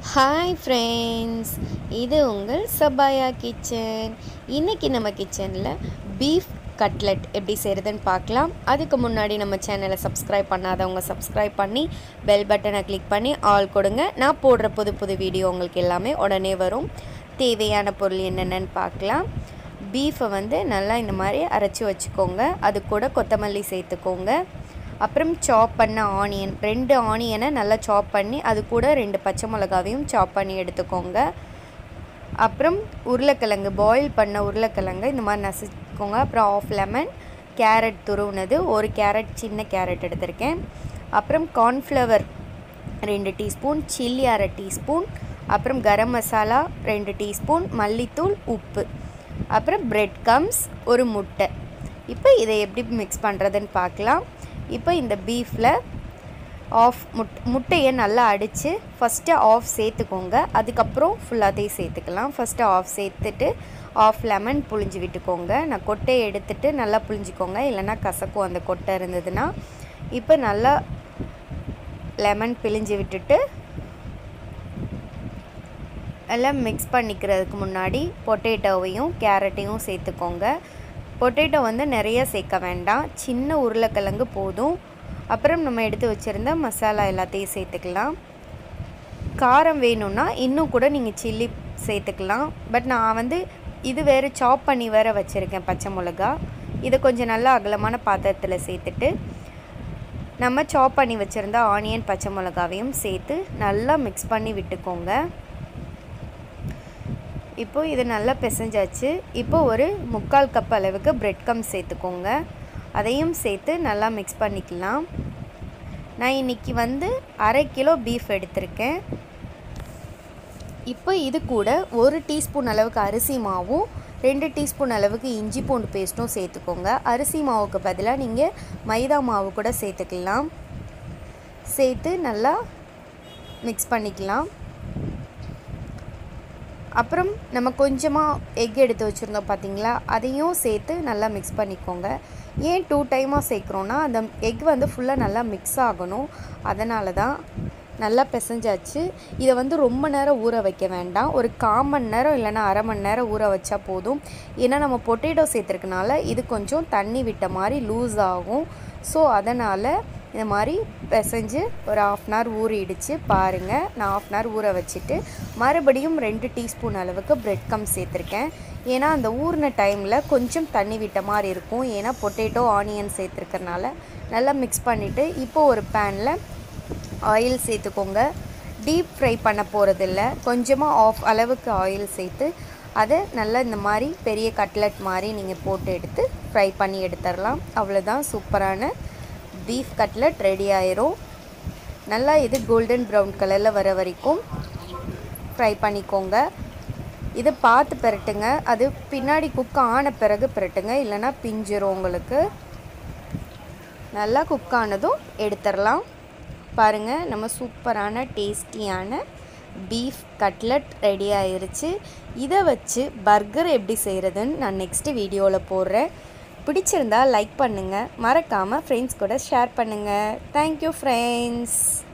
hi friends இது உங்கள் சபாயா kitchen இன்றைக்கி நம்ம கிச்சனில் பீஃப் கட்லெட் எப்படி செய்கிறதுன்னு பார்க்கலாம் அதுக்கு முன்னாடி நம்ம சேனலை சப்ஸ்கிரைப் பண்ணாதவங்க சப்ஸ்கிரைப் பண்ணி பெல் பட்டனை கிளிக் பண்ணி ஆல் கொடுங்க நான் போடுற புது புது வீடியோ உங்களுக்கு எல்லாமே உடனே வரும் தேவையான பொருள் என்னென்னு பார்க்கலாம் பீஃபை வந்து நல்லா இந்த மாதிரி அரைச்சி வச்சுக்கோங்க அது கூட கொத்தமல்லி சேர்த்துக்கோங்க அப்புறம் சாப் பண்ண ஆனியன் ரெண்டு ஆனியனை நல்லா சாப் பண்ணி அது கூட ரெண்டு பச்சை மிளகாவையும் சாப் பண்ணி எடுத்துக்கோங்க அப்புறம் உருளைக்கிழங்கு பாயில் பண்ண உருளைக்கிழங்கு இந்த மாதிரி நசுக்கோங்க அப்புறம் ஆஃப் லெமன் கேரட் துருவுனது ஒரு கேரட் சின்ன கேரட் எடுத்திருக்கேன் அப்புறம் கார்ன்ஃப்ளவர் ரெண்டு டீஸ்பூன் சில்லி அரை டீஸ்பூன் அப்புறம் கரம் மசாலா ரெண்டு டீஸ்பூன் மல்லித்தூள் உப்பு அப்புறம் பிரெட் கம்ஸ் ஒரு முட்டை இப்போ இதை எப்படி மிக்ஸ் பண்ணுறதுன்னு பார்க்கலாம் இப்போ இந்த பீஃபில் ஆஃப் முட் முட்டையை நல்லா அடித்து ஃபஸ்ட்டு ஆஃப் சேர்த்துக்கோங்க அதுக்கப்புறம் ஃபுல்லாத்தையும் சேர்த்துக்கலாம் ஃபஸ்ட்டு ஆஃப் சேர்த்துட்டு ஆஃப் லெமன் புழிஞ்சு விட்டுக்கோங்க நான் கொட்டையை எடுத்துட்டு நல்லா புழிஞ்சிக்கோங்க இல்லைன்னா கசக்கும் அந்த கொட்டை இருந்ததுன்னா இப்போ நல்லா லெமன் பிழிஞ்சு விட்டுட்டு எல்லாம் மிக்ஸ் பண்ணிக்கிறதுக்கு முன்னாடி பொட்டேட்டோவையும் கேரட்டையும் சேர்த்துக்கோங்க பொட்டேட்டோ வந்து நிறைய சேர்க்க வேண்டாம் சின்ன உருளைக்கிழங்கு போதும் அப்புறம் நம்ம எடுத்து வச்சுருந்த மசாலா எல்லாத்தையும் சேர்த்துக்கலாம் காரம் வேணும்னா இன்னும் கூட நீங்கள் சில்லி சேர்த்துக்கலாம் பட் நான் வந்து இது வேறு சாப் பண்ணி வேறு வச்சுருக்கேன் பச்சை மிளகா இதை கொஞ்சம் நல்லா அகலமான பாத்திரத்தில் சேர்த்துட்டு நம்ம சாப் பண்ணி வச்சுருந்த ஆனியன் பச்சை மிளகாவையும் சேர்த்து நல்லா மிக்ஸ் பண்ணி விட்டுக்கோங்க இப்போ இது நல்லா பிசைஞ்சாச்சு இப்போ ஒரு முக்கால் கப் அளவுக்கு பிரெட் கம் சேர்த்துக்கோங்க அதையும் சேர்த்து நல்லா மிக்ஸ் பண்ணிக்கலாம் நான் இன்றைக்கி வந்து அரை கிலோ பீஃப் எடுத்திருக்கேன் இப்போ இது கூட ஒரு டீஸ்பூன் அளவுக்கு அரிசி மாவும் ரெண்டு டீஸ்பூன் அளவுக்கு இஞ்சி பூண்டு பேஸ்ட்டும் சேர்த்துக்கோங்க அரிசி மாவுக்கு பதிலாக நீங்கள் மைதா மாவு கூட சேர்த்துக்கலாம் சேர்த்து நல்லா மிக்ஸ் பண்ணிக்கலாம் அப்புறம் நம்ம கொஞ்சமாக எக் எடுத்து வச்சுருந்தோம் பார்த்தீங்களா அதையும் சேர்த்து நல்லா மிக்ஸ் பண்ணிக்கோங்க ஏன் டூ டைமாக சேர்க்குறோன்னா அந்த எக் வந்து ஃபுல்லாக நல்லா மிக்ஸ் ஆகணும் அதனால தான் நல்லா பிசைஞ்சாச்சு இதை வந்து ரொம்ப நேரம் ஊற வைக்க வேண்டாம் ஒரு கால் மணி நேரம் இல்லைன்னா அரை மணி நேரம் ஊற வச்சா போதும் ஏன்னா நம்ம பொட்டேட்டோ சேர்த்துருக்கனால இது கொஞ்சம் தண்ணி விட்ட மாதிரி லூஸ் ஆகும் ஸோ அதனால் இந்த மாதிரி பிசைஞ்சு ஒரு ஆஃப் அன் ஹவர் ஊறிடுச்சு பாருங்கள் நான் ஆஃப் அன் ஹவர் ஊற வச்சுட்டு மறுபடியும் ரெண்டு டீஸ்பூன் அளவுக்கு பிரெட் கம் சேர்த்துருக்கேன் ஏன்னா அந்த ஊறின டைமில் கொஞ்சம் தண்ணி விட்ட மாதிரி இருக்கும் ஏன்னா பொட்டேட்டோ ஆனியன் சேர்த்துருக்கறனால நல்லா மிக்ஸ் பண்ணிவிட்டு இப்போ ஒரு பேனில் ஆயில் சேர்த்துக்கோங்க டீப் ஃப்ரை பண்ண போகிறதில்ல கொஞ்சமாக ஆஃப் அளவுக்கு ஆயில் சேர்த்து அதை நல்லா இந்த மாதிரி பெரிய கட்லட் மாதிரி நீங்கள் போட்டு எடுத்து ஃப்ரை பண்ணி எடுத்துடலாம் அவ்வளோதான் சூப்பரான பீஃப் கட்லட் ரெடி ஆயிரும் நல்லா இது கோல்டன் ப்ரௌன் கலரில் வர வரைக்கும் ஃப்ரை பண்ணிக்கோங்க இதை பார்த்து பெரட்டுங்க அது பின்னாடி குக் ஆன பிறகு பெரட்டுங்க இல்லைன்னா பிஞ்சிரும் உங்களுக்கு நல்லா குக் ஆனதும் எடுத்துடலாம் பாருங்கள் நம்ம சூப்பரான டேஸ்டியான பீஃப் கட்லட் ரெடி ஆயிருச்சு இதை வச்சு பர்கர் எப்படி செய்கிறதுன்னு நான் நெக்ஸ்ட்டு வீடியோவில் போடுறேன் பிடிச்சிருந்தா லைக் பண்ணுங்கள் மறக்காமல் ஃப்ரெண்ட்ஸ் கூட ஷேர் பண்ணுங்கள் தேங்க்யூ ஃப்ரெண்ட்ஸ்